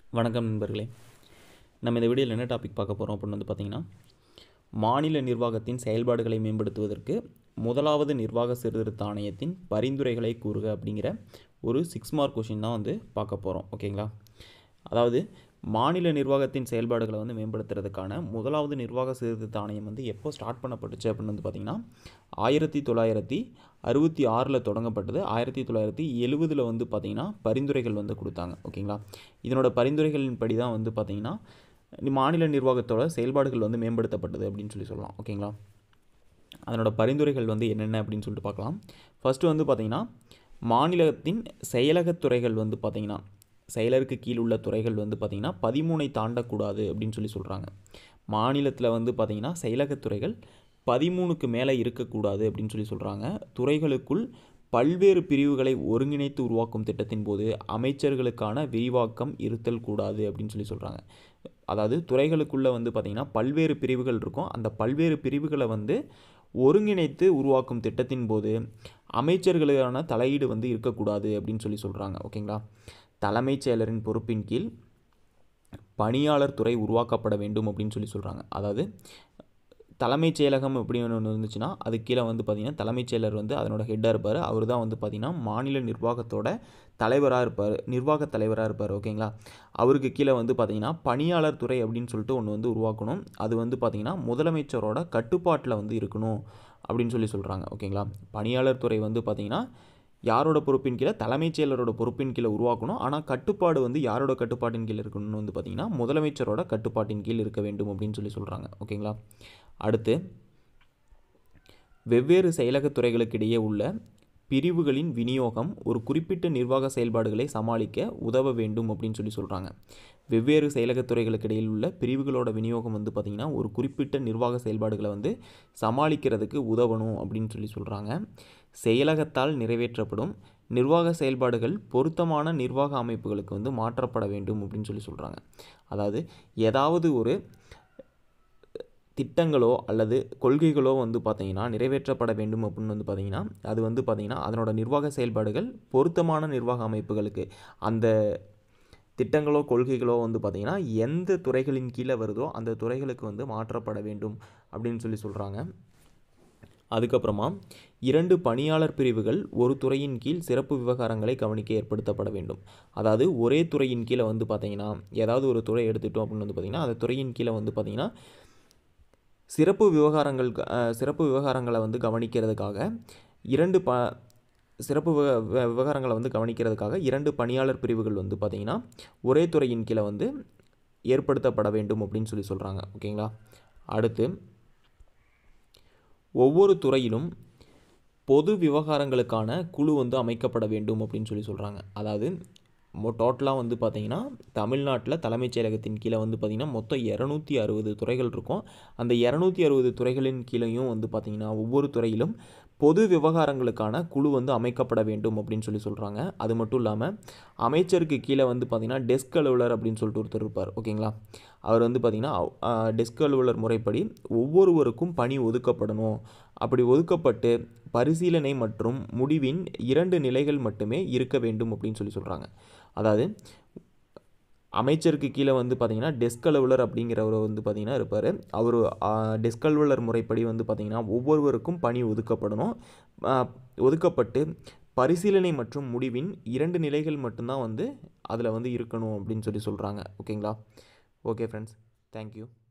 வணக்கம் நண்பர்களே நம்ம இந்த வீடியோவில் என்ன டாபிக் பார்க்க போகிறோம் அப்படின்னு வந்து பார்த்திங்கன்னா மாநில நிர்வாகத்தின் செயல்பாடுகளை மேம்படுத்துவதற்கு முதலாவது நிர்வாக சீர்திருத்த ஆணையத்தின் பரிந்துரைகளை கூறுக அப்படிங்கிற ஒரு சிக்ஸ் மார்க் கொஷின் தான் வந்து பார்க்க போகிறோம் ஓகேங்களா அதாவது மாநில நிர்வாகத்தின் செயல்பாடுகளை வந்து மேம்படுத்துறதுக்கான முதலாவது நிர்வாக சீர்திருத்த ஆணையம் வந்து எப்போ ஸ்டார்ட் பண்ணப்பட்டுச்சு அப்படின்னு வந்து பார்த்திங்கன்னா ஆயிரத்தி தொள்ளாயிரத்தி அறுபத்தி ஆறில் தொடங்கப்பட்டது ஆயிரத்தி தொள்ளாயிரத்தி எழுவதில் வந்து பார்த்திங்கன்னா பரிந்துரைகள் வந்து கொடுத்தாங்க ஓகேங்களா இதனோட பரிந்துரைகளின் படி தான் வந்து பார்த்திங்கன்னா மாநில நிர்வாகத்தோட செயல்பாடுகள் வந்து மேம்படுத்தப்பட்டது அப்படின்னு சொல்லி சொல்லலாம் ஓகேங்களா அதனோட பரிந்துரைகள் வந்து என்னென்ன அப்படின்னு சொல்லிட்டு பார்க்கலாம் ஃபஸ்ட்டு வந்து பார்த்திங்கன்னா மாநிலத்தின் செயலகத் துறைகள் வந்து பார்த்திங்கன்னா செயலருக்கு கீழ் உள்ள துறைகள் வந்து பார்த்திங்கன்னா பதிமூனை தாண்டக்கூடாது அப்படின்னு சொல்லி சொல்கிறாங்க மாநிலத்தில் வந்து பார்த்திங்கன்னா செயலகத் துறைகள் பதிமூணுக்கு மேலே இருக்கக்கூடாது அப்படின்னு சொல்லி சொல்கிறாங்க துறைகளுக்குள் பல்வேறு பிரிவுகளை ஒருங்கிணைத்து உருவாக்கும் திட்டத்தின் போது அமைச்சர்களுக்கான விரிவாக்கம் இருத்தல் கூடாது அப்படின்னு சொல்லி சொல்கிறாங்க அதாவது துறைகளுக்குள்ளே வந்து பார்த்திங்கன்னா பல்வேறு பிரிவுகள் இருக்கும் அந்த பல்வேறு பிரிவுகளை வந்து ஒருங்கிணைத்து உருவாக்கும் திட்டத்தின் போது அமைச்சர்களுக்கான தலையீடு வந்து இருக்கக்கூடாது அப்படின்னு சொல்லி சொல்கிறாங்க ஓகேங்களா தலைமைச் செயலரின் பொறுப்பின் கீழ் பணியாளர் துறை உருவாக்கப்பட வேண்டும் அப்படின்னு சொல்லி சொல்கிறாங்க அதாவது தலைமைச் செயலகம் அப்படின்னு ஒன்று இருந்துச்சுன்னா அது கீழே வந்து பார்த்திங்கன்னா தலைமைச் செயலர் வந்து அதனோட ஹெட்டாக இருப்பார் அவர் தான் வந்து பார்த்திங்கன்னா மாநில நிர்வாகத்தோட தலைவராக இருப்பார் நிர்வாக தலைவராக இருப்பார் ஓகேங்களா அவருக்கு கீழே வந்து பார்த்திங்கன்னா பணியாளர் துறை அப்படின்னு சொல்லிட்டு ஒன்று வந்து உருவாக்கணும் அது வந்து பார்த்திங்கன்னா முதலமைச்சரோட கட்டுப்பாட்டில் வந்து இருக்கணும் அப்படின்னு சொல்லி சொல்கிறாங்க ஓகேங்களா பணியாளர் துறை வந்து பார்த்திங்கன்னா யாரோட பொறுப்பின் கீழே தலைமைச் செயலரோட பொறுப்பின் கீழே உருவாக்கணும் ஆனால் கட்டுப்பாடு வந்து யாரோட கட்டுப்பாட்டின் கீழே இருக்கணும்னு வந்து பார்த்திங்கன்னா முதலமைச்சரோட கட்டுப்பாட்டின் கீழ் இருக்க வேண்டும் அப்படின்னு சொல்லி சொல்கிறாங்க ஓகேங்களா அடுத்து வெவ்வேறு செயலகத் துறைகளுக்கு இடையே உள்ள பிரிவுகளின் விநியோகம் ஒரு குறிப்பிட்ட நிர்வாக செயல்பாடுகளை சமாளிக்க உதவ வேண்டும் அப்படின்னு சொல்லி சொல்கிறாங்க வெவ்வேறு செயலகத் துறைகளுக்கு இடையில் உள்ள பிரிவுகளோட விநியோகம் வந்து பார்த்திங்கன்னா ஒரு குறிப்பிட்ட நிர்வாக செயல்பாடுகளை வந்து சமாளிக்கிறதுக்கு உதவணும் அப்படின்னு சொல்லி சொல்கிறாங்க செயலகத்தால் நிறைவேற்றப்படும் நிர்வாக செயல்பாடுகள் பொருத்தமான நிர்வாக அமைப்புகளுக்கு வந்து மாற்றப்பட வேண்டும் அப்படின்னு சொல்லி சொல்கிறாங்க அதாவது ஏதாவது ஒரு திட்டங்களோ அல்லது கொள்கைகளோ வந்து பார்த்திங்கன்னா நிறைவேற்றப்பட வேண்டும் அப்படின்னு வந்து பார்த்திங்கன்னா அது வந்து பார்த்திங்கன்னா அதனோட நிர்வாக செயல்பாடுகள் பொருத்தமான நிர்வாக அமைப்புகளுக்கு அந்த திட்டங்களோ கொள்கைகளோ வந்து பார்த்திங்கன்னா எந்த துறைகளின் கீழே வருதோ அந்த துறைகளுக்கு வந்து மாற்றப்பட வேண்டும் அப்படின்னு சொல்லி சொல்கிறாங்க அதுக்கப்புறமா இரண்டு பணியாளர் பிரிவுகள் ஒரு துறையின் கீழ் சிறப்பு விவகாரங்களை கவனிக்க ஏற்படுத்தப்பட வேண்டும் அதாவது ஒரே துறையின் கீழே வந்து பார்த்திங்கன்னா ஏதாவது ஒரு துறை எடுத்துட்டோம் அப்படின்னு வந்து பார்த்திங்கன்னா அந்த துறையின் கீழே வந்து பார்த்திங்கன்னா சிறப்பு விவகாரங்கள் சிறப்பு விவகாரங்களை வந்து கவனிக்கிறதுக்காக இரண்டு ப சிறப்பு விவகாரங்களை வந்து கவனிக்கிறதுக்காக இரண்டு பணியாளர் பிரிவுகள் வந்து பார்த்திங்கன்னா ஒரே துறையின் கீழே வந்து ஏற்படுத்தப்பட வேண்டும் அப்படின்னு சொல்லி சொல்கிறாங்க ஓகேங்களா அடுத்து ஒவ்வொரு துறையிலும் பொது விவகாரங்களுக்கான குழு வந்து அமைக்கப்பட வேண்டும் அப்படின்னு சொல்லி சொல்கிறாங்க அதாவது டோட்டலாக வந்து பார்த்திங்கன்னா தமிழ்நாட்டில் தலைமைச் செயலகத்தின் கீழே வந்து பார்த்திங்கன்னா மொத்தம் இரநூத்தி அறுபது துறைகள் இருக்கும் அந்த இரநூத்தி அறுபது துறைகளின் கீழேயும் வந்து பார்த்திங்கன்னா ஒவ்வொரு துறையிலும் பொது விவகாரங்களுக்கான குழு வந்து அமைக்கப்பட வேண்டும் அப்படின்னு சொல்லி சொல்கிறாங்க அது மட்டும் இல்லாமல் அமைச்சருக்கு கீழே வந்து பார்த்திங்கன்னா டெஸ்க் அலுவலர் அப்படின்னு சொல்லிட்டு ஒருத்தர் இருப்பார் ஓகேங்களா அவர் வந்து பார்த்திங்கன்னா டெஸ்க் அலுவலர் முறைப்படி ஒவ்வொருவருக்கும் பணி ஒதுக்கப்படணும் அப்படி ஒதுக்கப்பட்டு பரிசீலனை மற்றும் முடிவின் இரண்டு நிலைகள் மட்டுமே இருக்க வேண்டும் அப்படின்னு சொல்லி சொல்கிறாங்க அதாவது அமைச்சருக்கு கீழே வந்து பார்த்திங்கன்னா டெஸ்க் அலுவலர் அப்படிங்கிறவர் வந்து பார்த்திங்கன்னா இருப்பார் அவர் டெஸ்க் அலுவலர் முறைப்படி வந்து பார்த்திங்கன்னா ஒவ்வொருவருக்கும் பணி ஒதுக்கப்படணும் ஒதுக்கப்பட்டு பரிசீலனை மற்றும் முடிவின் இரண்டு நிலைகள் மட்டும்தான் வந்து அதில் வந்து இருக்கணும் அப்படின்னு சொல்லி சொல்கிறாங்க ஓகேங்களா ஓகே ஃப்ரெண்ட்ஸ் தேங்க்யூ